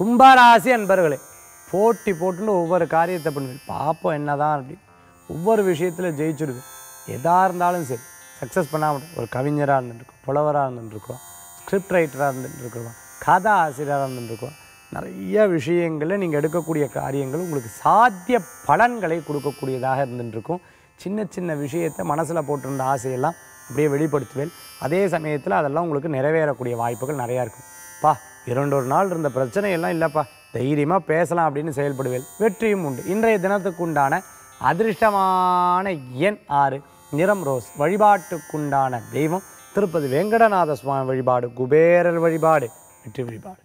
கும்பராசி அன்பர்களே போட்டி போட்டுன்னு ஒவ்வொரு காரியத்தை பண்ணுவேன் பார்ப்போம் என்னதான் அப்படி ஒவ்வொரு விஷயத்தில் ஜெயிச்சிடுவேன் எதா இருந்தாலும் சரி சக்ஸஸ் பண்ணாமல் ஒரு கவிஞராக இருந்துருக்கோம் புலவராக இருந்துருக்கோம் ஸ்கிரிப்ட் ரைட்டராக இருந்துருக்கோம் கதா ஆசிரியராக இருந்துருக்கோம் நிறைய விஷயங்களில் நீங்கள் எடுக்கக்கூடிய காரியங்கள் உங்களுக்கு சாத்திய பலன்களை கொடுக்கக்கூடியதாக இருந்துருக்கும் சின்ன சின்ன விஷயத்தை மனசில் போட்டிருந்த ஆசையெல்லாம் அப்படியே வெளிப்படுத்துவேன் அதே சமயத்தில் அதெல்லாம் உங்களுக்கு நிறைவேறக்கூடிய வாய்ப்புகள் நிறையா இருக்கும் பா இரண்டு ஒரு நாள் இருந்த பிரச்சனையெல்லாம் இல்லைப்பா தைரியமாக பேசலாம் அப்படின்னு செயல்படுவேன் வெற்றியும் உண்டு இன்றைய தினத்துக்கு உண்டான அதிர்ஷ்டமான எண் ஆறு நிறம் ரோஸ் வழிபாட்டுக்குண்டான தெய்வம் திருப்பதி வெங்கடநாத சுவாமி வழிபாடு குபேரர் வழிபாடு வெற்றி வழிபாடு